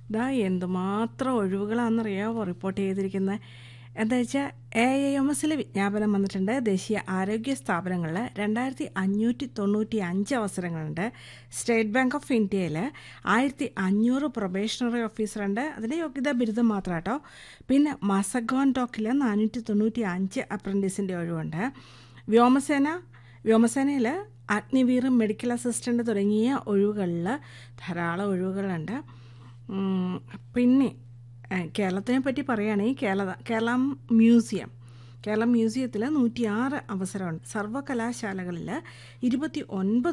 ദാ എന്തുമാത്രം ഒഴിവുകളാണെന്നറിയാമോ റിപ്പോർട്ട് ചെയ്തിരിക്കുന്നത് എന്താ വെച്ചാൽ എ ഐ എം എസിൽ വിജ്ഞാപനം വന്നിട്ടുണ്ട് ദേശീയ ആരോഗ്യ സ്ഥാപനങ്ങളിൽ രണ്ടായിരത്തി അഞ്ഞൂറ്റി തൊണ്ണൂറ്റി അഞ്ച് അവസരങ്ങളുണ്ട് സ്റ്റേറ്റ് ബാങ്ക് ഓഫ് ഇന്ത്യയിൽ ആയിരത്തി അഞ്ഞൂറ് പ്രൊബേഷണറി ഓഫീസറുണ്ട് അതിൻ്റെ യോഗ്യതാ ബിരുദം മാത്രം കേട്ടോ പിന്നെ മസഗോൺ ടോക്കിൽ നാനൂറ്റി തൊണ്ണൂറ്റി അഞ്ച് അപ്രൻറ്റീസിൻ്റെ ഒഴിവുണ്ട് വ്യോമസേന വ്യോമസേനയിൽ അഗ്നിവീർ മെഡിക്കൽ അസിസ്റ്റൻ്റ് തുടങ്ങിയ ഒഴിവുകളിൽ ധാരാളം ഒഴിവുകളുണ്ട് ഉം, പിന്നെ ഏഹ്, കേരളത്തിനെ പറ്റി പറയുകയാണെങ്കിൽ കേരള കേരളം മ്യൂസിയം കേരളം മ്യൂസിയത്തിൽ നൂറ്റിയാറ് അവസരമുണ്ട് സർവകലാശാലകളിൽ ഇരുപത്തി ഒൻപത്